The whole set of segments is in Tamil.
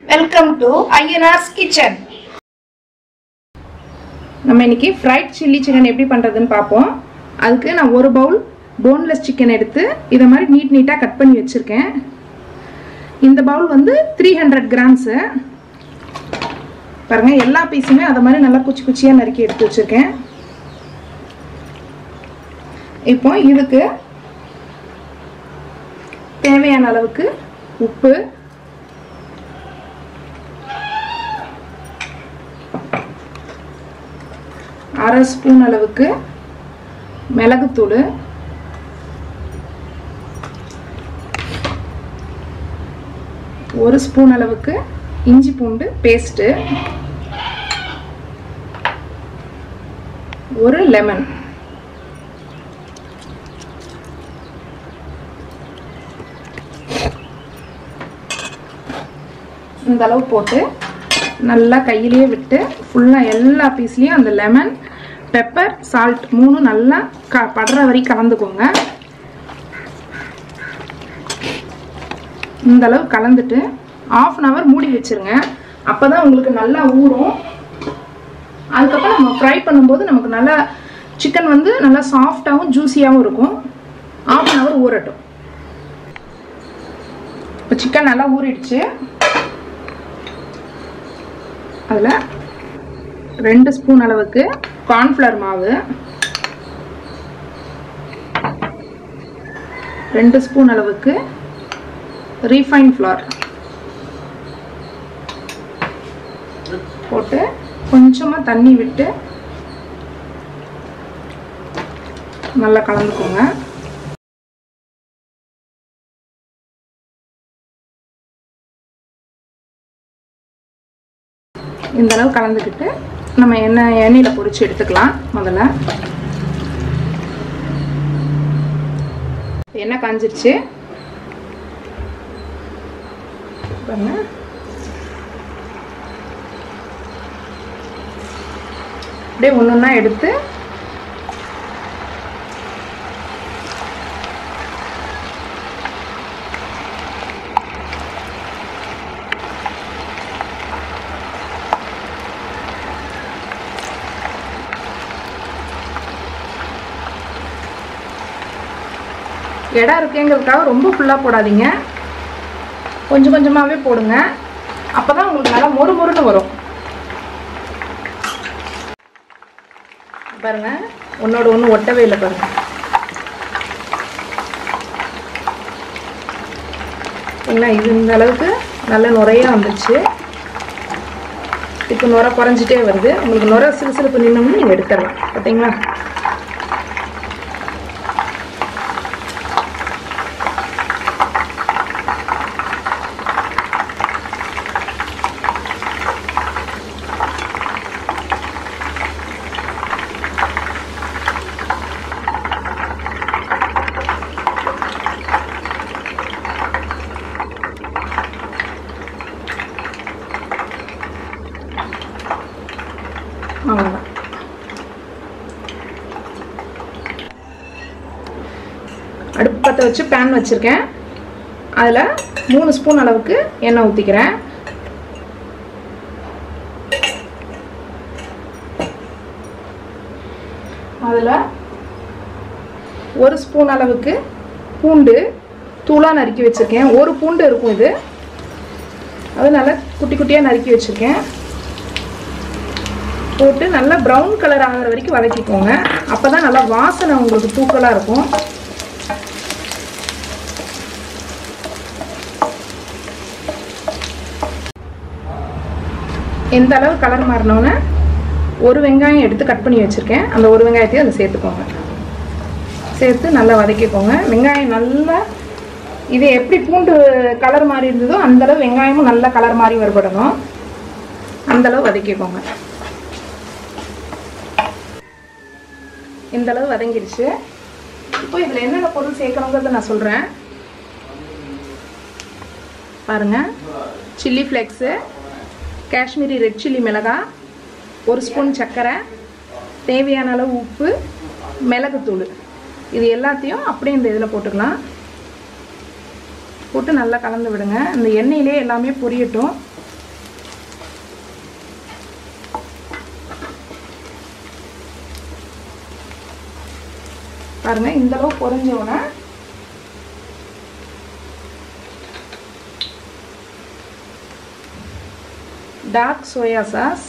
வெல்கம் டு ஐயனாஸ் கிச்சன் நம்ம இன்னைக்கு ஃப்ரைட் சில்லி சிக்கன் எப்படி பண்ணுறதுன்னு பார்ப்போம் அதுக்கு நான் ஒரு பவுல் போன்லெஸ் சிக்கன் எடுத்து இதை மாதிரி நீட் நீட்டாக கட் பண்ணி வச்சுருக்கேன் இந்த பவுல் வந்து த்ரீ ஹண்ட்ரட் கிராம்ஸு பாருங்கள் எல்லா பீஸுமே அதை மாதிரி நல்லா குச்சி குச்சியாக நறுக்கி எடுத்து வச்சுருக்கேன் இப்போ இதுக்கு தேவையான அளவுக்கு உப்பு அரை ஸ்பூன் அளவுக்கு மிளகுத்தூள் ஒரு ஸ்பூன் அளவுக்கு இஞ்சி பூண்டு பேஸ்ட்டு ஒரு லெமன் இந்த அளவு போட்டு நல்லா கையிலேயே விட்டு ஃபுல்லாக எல்லா பீஸ்லேயும் அந்த லெமன் பெப்பர் சால்ட் மூணும் நல்லா க படுற வரை கலந்துக்கோங்க இந்த அளவு கலந்துட்டு ஆஃப் அன் ஹவர் மூடி வச்சிருங்க அப்போ தான் உங்களுக்கு நல்லா ஊறும் அதுக்கப்புறம் நம்ம ஃப்ரை பண்ணும்போது நமக்கு நல்லா சிக்கன் வந்து நல்லா சாஃப்டாகவும் ஜூஸியாகவும் இருக்கும் ஆஃப் அன் ஹவர் ஊறட்டும் இப்போ சிக்கன் நல்லா ஊறிடுச்சு அதில் ரெண்டு ஸ்பூன் அளவுக்கு கார்ன்ஃப்ளவர் மாவு ரெண்டு ஸ்பூன் அளவுக்கு ரீஃபைன் ஃப்ளார் போட்டு கொஞ்சமாக தண்ணி விட்டு நல்லா கலந்துக்கோங்க இந்த அளவு கலந்துக்கிட்டு நம்ம எண்ணெய் எண்ணெயில் பொரிச்சு எடுத்துக்கலாம் முதல்ல எண்ணெய் காஞ்சிருச்சு பாருங்க அப்படியே ஒன்று ஒன்றா எடுத்து இடம் இருக்குங்கிறதுக்காக ரொம்ப ஃபுல்லாக போடாதீங்க கொஞ்சம் கொஞ்சமாகவே போடுங்க அப்போ தான் உங்களுக்கு நல்லா மொறு மொறுன்னு வரும் பாருங்க ஒன்னோட ஒன்று ஒட்டவே இல்லை பாருங்க என்ன இது இந்த அளவுக்கு நல்ல நுரையாக வந்துச்சு இப்போ நுரை குறைஞ்சிட்டே வருது உங்களுக்கு நுரை சிறுசிறுப்பு நின்னோம்னு நீங்கள் எடுத்துடலாம் பார்த்தீங்களா அவ்வளோதான் அடுப்பு பற்ற வச்சு பேன் வச்சுருக்கேன் அதில் மூணு ஸ்பூன் அளவுக்கு எண்ணெய் ஊற்றிக்கிறேன் அதில் ஒரு ஸ்பூன் அளவுக்கு பூண்டு தூளாக நறுக்கி வச்சுருக்கேன் ஒரு பூண்டு இருக்கும் இது அது நல்லா குட்டி குட்டியாக நறுக்கி வச்சுருக்கேன் போட்டு நல்லா ப்ரௌன் கலர் ஆகிற வரைக்கும் வதக்கிக்கோங்க அப்போ தான் நல்லா வாசனை உங்களுக்கு தூக்கலாக இருக்கும் எந்த அளவு கலர் மாறினோன்னே ஒரு வெங்காயம் எடுத்து கட் பண்ணி வச்சுருக்கேன் அந்த ஒரு வெங்காயத்தையும் அதில் சேர்த்துக்கோங்க சேர்த்து நல்லா வதக்கிக்கோங்க வெங்காயம் நல்லா இது எப்படி பூண்டு கலர் மாறி இருந்ததோ அந்தளவு வெங்காயமும் நல்லா கலர் மாறி வரப்படணும் அந்தளவு வதக்கிக்கோங்க இந்த அளவு வதங்கிருச்சு இப்போ இதில் என்னென்ன பொருள் சேர்க்கணுங்கிறத நான் சொல்கிறேன் பாருங்கள் chilli flakes Kashmiri red chilli மிளகாய் ஒரு ஸ்பூன் சர்க்கரை தேவையான அளவு உப்பு மிளகுத்தூள் இது எல்லாத்தையும் அப்படியே இந்த இதில் போட்டுக்கலாம் போட்டு நல்லா கலந்து விடுங்க இந்த எண்ணெயிலே எல்லாமே பொரியட்டும் பாருங்க இந்த அளவு பொரிஞ்சோன்னே டார்க் சோயா சாஸ்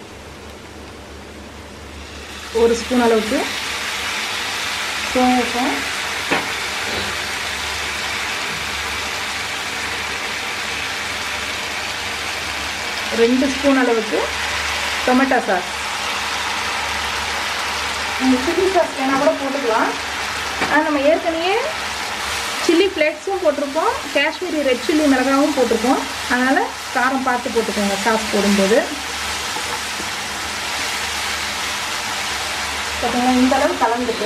ஒரு ஸ்பூன் அளவுக்கு சோயா சாஸ் ரெண்டு ஸ்பூன் அளவுக்கு டொமேட்டோ சாஸ் நீங்கள் சில்லி சாஸ் வேணால் கூட போட்டுக்கலாம் ஆனால் நம்ம ஏற்கனவே சில்லி ஃப்ளேக்ஸும் போட்டிருக்கோம் காஷ்மீரி ரெட் சில்லி மிளகாவும் போட்டிருக்கோம் அதனால் காரம் பார்த்து போட்டுக்கோங்க சாஸ் போடும்போது பார்த்தீங்கன்னா இந்த அளவு கலந்துட்டு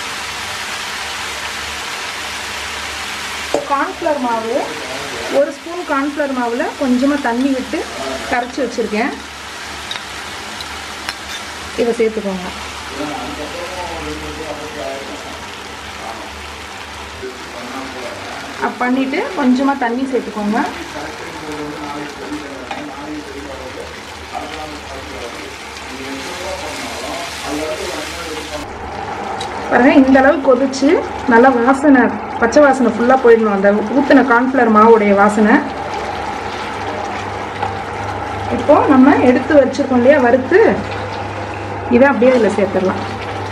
கார்ன்ஃப்ளவர் மாவு ஒரு ஸ்பூன் கார்ன்ஃப்ளவர் மாவில் கொஞ்சமாக தண்ணி விட்டு கரைச்சி வச்சுருக்கேன் இதை சேர்த்துக்கோங்க அப் பண்ணிவிட்டு கொஞ்சமாக தண்ணி சேர்த்துக்கோங்க பாருங்க இந்த அளவு கொதிச்சு நல்லா வாசனை பச்சை வாசனை ஃபுல்லாக போயிடணும் அந்த ஊற்றின கார்ன்ஃப்ளவர் மாவுடைய வாசனை இப்போ நம்ம எடுத்து வச்சிருக்கோம் இல்லையா வறுத்து இதை அப்படியே இதில் சேர்த்துடலாம்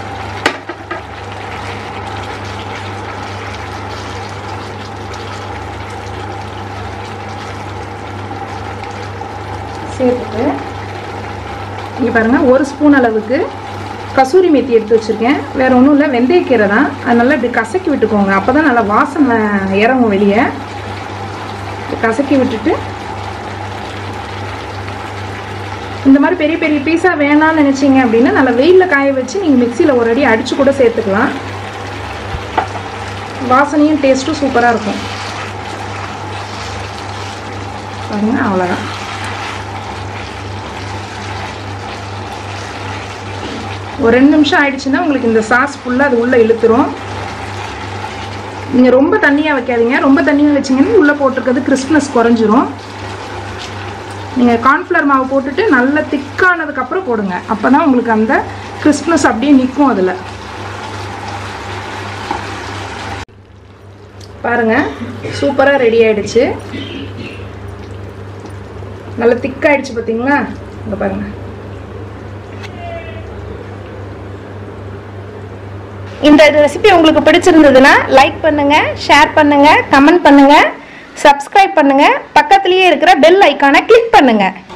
சேர்த்துட்டு இங்கே பாருங்கள் ஒரு ஸ்பூன் அளவுக்கு கசூரி மேத்தி எடுத்து வச்சுருக்கேன் வேறு ஒன்றும் இல்லை வெந்தயக்கீரை தான் அது நல்லா இப்படி கசக்கி விட்டுக்கோங்க அப்போ தான் நல்லா வாசனை இறங்கும் வெளியே கசக்கி விட்டுட்டு இந்த மாதிரி பெரிய பெரிய பீஸா வேணாம்னு நினச்சிங்க அப்படின்னா நல்லா வெயிலில் காய வச்சு நீங்கள் மிக்சியில் ஒரு அடி அடித்து கூட சேர்த்துக்கலாம் வாசனையும் டேஸ்ட்டும் சூப்பராக இருக்கும் பாருங்க அவ்வளோதான் ஒரு ரெண்டு நிமிஷம் ஆயிடுச்சுன்னா உங்களுக்கு இந்த சாஸ் ஃபுல்லாக அது உள்ளே இழுத்துரும் நீங்கள் ரொம்ப தண்ணியாக வைக்காதீங்க ரொம்ப தண்ணியாக வச்சிங்கன்னா உள்ளே போட்டிருக்கிறது கிறிஸ்மஸ் குறைஞ்சிரும் நீங்கள் கார்ன்ஃப்ளவர் மாவு போட்டுட்டு நல்லா திக்கானதுக்கப்புறம் போடுங்க அப்போ தான் உங்களுக்கு அந்த கிறிஸ்மஸ் அப்படியே நிற்கும் அதில் பாருங்கள் சூப்பராக ரெடி ஆயிடுச்சு நல்லா திக்காயிடுச்சு பார்த்தீங்களா இங்கே பாருங்கள் இந்த ரெசிபி உங்களுக்கு பிடிச்சிருந்ததுன்னா லைக் பண்ணுங்க ஷேர் பண்ணுங்க கமெண்ட் பண்ணுங்க சப்ஸ்கிரைப் பண்ணுங்க பக்கத்துலயே இருக்கிற பெல் ஐக்கானை கிளிக் பண்ணுங்க